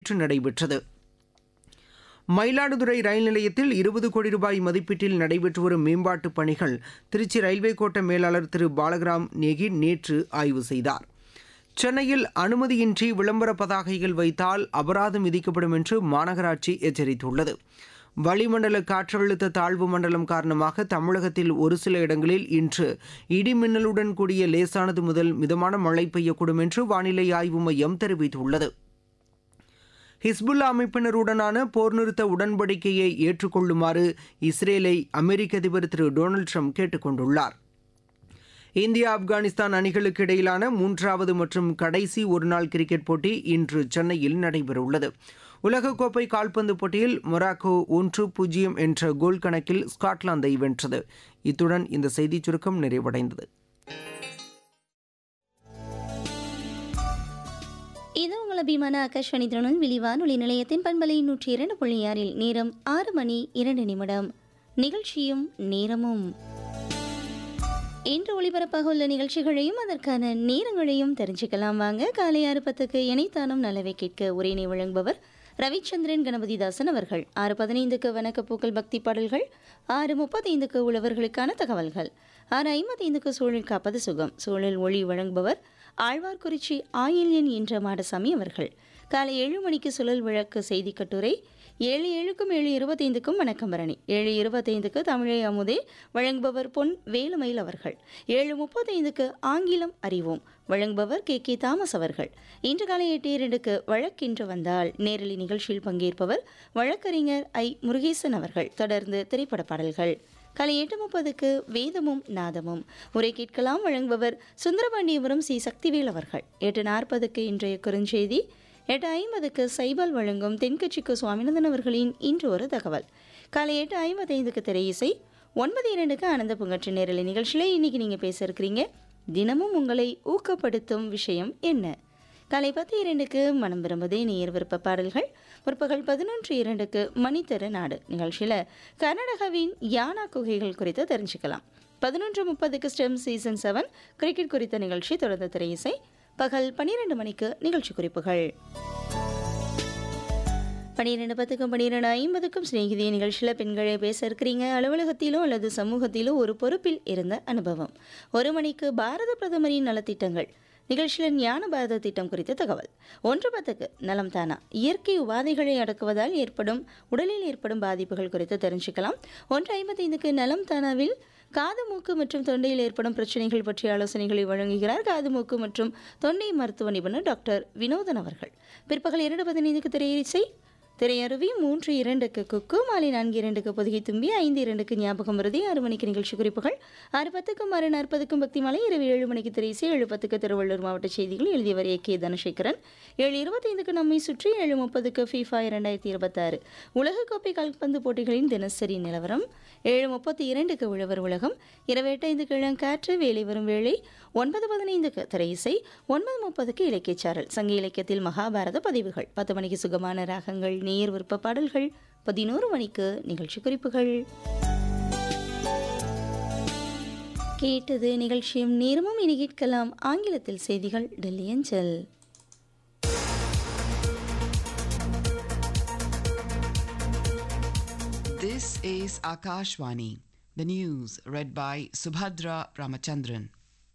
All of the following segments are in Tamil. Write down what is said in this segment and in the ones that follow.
நேற்று நடைபெற்றது மயிலாடுதுறை ரயில் நிலையத்தில் இருபது கோடி ரூபாய் மதிப்பீட்டில் நடைபெற்று வரும் மேம்பாட்டுப் பணிகள் திருச்சி ரயில்வே கோட்ட மேலாளர் திரு பாலகிராம் நேகி நேற்று ஆய்வு செய்தார் சென்னையில் அனுமதியின்றி விளம்பர பதாகைகள் வைத்தால் அபராதம் விதிக்கப்படும் என்று மாநகராட்சி எச்சரித்துள்ளது வளிமண்டல காற்றழுத்த தாழ்வு மண்டலம் காரணமாக தமிழகத்தில் ஒரு சில இடங்களில் இன்று இடிமின்னலுடன் கூடிய லேசானது முதல் மிதமான மழை பெய்யக்கூடும் என்று வானிலை ஆய்வு மையம் தெரிவித்துள்ளது ஹிஸ்புல்லா அமைப்பினருடனான போர் நிறுத்த உடன்படிக்கையை ஏற்றுக்கொள்ளுமாறு இஸ்ரேலை அமெரிக்க அதிபர் திரு டொனால்டு ட்ரம்ப் கேட்டுக் கொண்டுள்ளார் இந்தியா ஆப்கானிஸ்தான் அணிகளுக்கு இடையிலான மூன்றாவது மற்றும் கடைசி ஒருநாள் கிரிக்கெட் போட்டி இன்று சென்னையில் நடைபெறவுள்ளது உலகக்கோப்பை கால்பந்து போட்டியில் மொராக்கோ ஒன்று பூஜ்ஜியம் என்ற கோல் கணக்கில் ஸ்காட்லாந்தை வென்றது இத்துடன் இந்த செய்திச் சுருக்கம் நிறைவடைந்தது இது உங்கள் அபிமான ஆகாஷ்வாணி திருநெல்வேலி வானொலி நிலையத்தின் பண்பலை நூற்றி இரண்டு புள்ளி ஆறில் நேரம் ஆறு மணி இரண்டு நிமிடம் நிகழ்ச்சியும் நேரமும் இன்று ஒளிபரப்பாக உள்ள நிகழ்ச்சிகளையும் அதற்கான நேரங்களையும் தெரிஞ்சுக்கலாம் வாங்க காலை ஆறு பத்துக்கு இணைத்தானும் நல்லவை கேட்க உரையினை வழங்குபவர் ரவிச்சந்திரன் கணபதிதாசன் அவர்கள் ஆறு பதினைந்துக்கு வணக்கப்பூக்கள் பக்தி பாடல்கள் ஆறு முப்பத்தைந்துக்கு உழவர்களுக்கான தகவல்கள் ஆறு ஐம்பத்தைந்துக்கு சூழல் காப்பது சுகம் சூழல் ஒளி வழங்குபவர் ஆழ்வார்குறிச்சி ஆயில்யன் என்ற மாடசாமி அவர்கள் காலை ஏழு மணிக்கு சுழல் விளக்கு செய்தி கட்டுரை ஏழு ஏழுக்கும் ஏழு இருபத்தைந்துக்கும் வணக்கம் பரணி ஏழு இருபத்தைந்துக்கு தமிழை அமுதே வழங்குபவர் பொன் வேலுமயில் அவர்கள் ஏழு முப்பத்தைந்துக்கு ஆங்கிலம் அறிவோம் வழங்குபவர் கே கே தாமஸ் அவர்கள் இன்று காலை எட்டு இரண்டுக்கு வழக்கின்று வந்தால் நேரலி நிகழ்ச்சியில் பங்கேற்பவர் வழக்கறிஞர் ஐ முருகேசன் அவர்கள் தொடர்ந்து திரைப்பட பாடல்கள் காலை எட்டு முப்பதுக்கு வேதமும் நாதமும் உரை கேட்கலாம் வழங்குபவர் சுந்தரபாண்டியபுரம் சி சக்திவேல் அவர்கள் எட்டு நாற்பதுக்கு இன்றைய குறுஞ்செய்தி எட்டு ஐம்பதுக்கு சைபால் வழங்கும் தென்கட்சிக்கு சுவாமிநாதன் அவர்களின் இன்று ஒரு தகவல் காலை எட்டு ஐம்பத்தைந்துக்கு திரை இசை ஒன்பது இரண்டுக்கு ஆனந்த புங்கற்று நேரலை நிகழ்ச்சியில் இன்னைக்கு நீங்கள் பேச இருக்கிறீங்க தினமும் உங்களை ஊக்கப்படுத்தும் விஷயம் என்ன காலை பத்து இரண்டுக்கு மனம் விரும்புதே நேர் விருப்ப பாடல்கள் முற்பகல் பதினொன்று இரண்டுக்கு மணித்தரு நாடு நிகழ்ச்சியில் கர்நாடகாவின் யானா குகைகள் குறித்து தெரிஞ்சுக்கலாம் பதினொன்று முப்பதுக்கு ஸ்டெம் சீசன் செவன் கிரிக்கெட் குறித்த நிகழ்ச்சி தொடர்ந்து திரை இசை பகல் பன்னிரண்டு மணிக்கு நிகழ்ச்சி குறிப்புகள் பன்னிரெண்டு பத்துக்கும் பன்னிரெண்டு ஐம்பதுக்கும் சிநேகிதி நிகழ்ச்சியில் பெண்களை பேச இருக்கிறீங்க அலுவலகத்திலோ அல்லது சமூகத்திலோ ஒரு பொறுப்பில் இருந்த அனுபவம் ஒரு மணிக்கு பாரத பிரதமரின் நலத்திட்டங்கள் நிகழ்ச்சியில் ஞான பாரத திட்டம் குறித்த தகவல் ஒன்று பத்துக்கு நலம் தானா இயற்கை உபாதைகளை அடக்குவதால் ஏற்படும் உடலில் ஏற்படும் பாதிப்புகள் குறித்து தெரிஞ்சுக்கலாம் ஒன்று ஐம்பத்தைந்துக்கு நலம் தானாவில் காது மூக்கு மற்றும் தொண்டையில் ஏற்படும் பிரச்சனைகள் பற்றிய ஆலோசனைகளை வழங்குகிறார் காது மூக்கு மற்றும் தொண்டை மருத்துவ நிபுணர் டாக்டர் வினோதன் அவர்கள் பிற்பகல் இரண்டு பதினைந்துக்கு திரையிசை திரையருவி மூன்று இரண்டுக்கு குக்கு மாலை நான்கு இரண்டுக்கு பொதுகை தும்பி ஐந்து இரண்டுக்கு ஞாபகம் வருதி ஆறு மணிக்கு நிகழ்ச்சி குறிப்புகள் ஆறு பத்துக்கும் ஆறு நாற்பதுக்கும் பக்தி மாலை இரவு ஏழு மணிக்கு திரையிசை ஏழு பத்துக்கு திருவள்ளூர் மாவட்ட செய்திகள் எழுதியவர் ஏ கே தனசேகரன் ஏழு இருபத்தைந்துக்கு நம்மை சுற்றி ஏழு முப்பதுக்கு ஃபீஃபா இரண்டாயிரத்தி இருபத்தாறு உலகக்கோப்பை கால்பந்து போட்டிகளின் தினசரி நிலவரம் ஏழு முப்பத்தி இரண்டுக்கு உழவர் உலகம் இரவு எட்டைந்துக்கு இளங்காற்று வேலை வரும் வேளை ஒன்பது பதினைந்துக்கு திரையிசை ஒன்பது முப்பதுக்கு இலக்கியச்சாரல் சங்க இலக்கியத்தில் மகாபாரத பதிவுகள் பத்து மணிக்கு சுகமான ராகங்கள் நேர் விருப்ப பாடல்கள் பதினோரு மணிக்கு நிகழ்ச்சி குறிப்புகள் கேட்டது நிகழ்ச்சியும் நேரமும் இனி கேட்கலாம் ஆங்கிலத்தில் செய்திகள் டெல்லி அஞ்சல் This is Akashvani, the news read by Subhadra Ramachandran.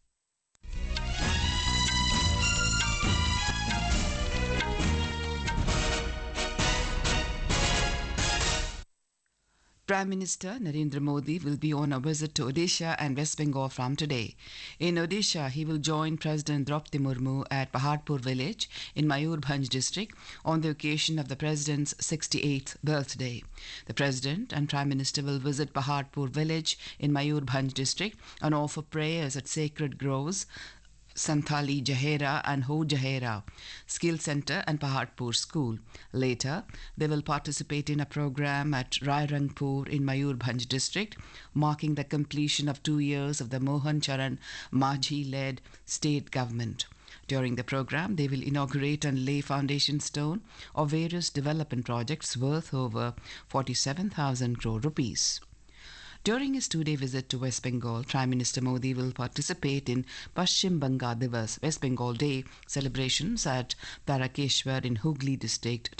Prime Minister Narendra Modi will be on a visit to Odisha and West Bengal from today. In Odisha, he will join President Draupadi Murmu at Paharpur village in Mayurbhanj district on the occasion of the president's 68th birthday. The president and prime minister will visit Paharpur village in Mayurbhanj district and offer prayers at sacred groves Santali Jahera and Ho Jahera Skill Center and Paharpur School. Later, they will participate in a program at Rairangpur in Mayurbhanj district, marking the completion of two years of the Mohan Charan Majhi led state government. During the program, they will inaugurate and lay foundation stone of various development projects worth over 47,000 crore rupees. During his two day visit to West Bengal, Prime Minister Modi will participate in Pashchim Banga Divas, West Bengal Day celebrations at Tarakeshwar in Hooghly district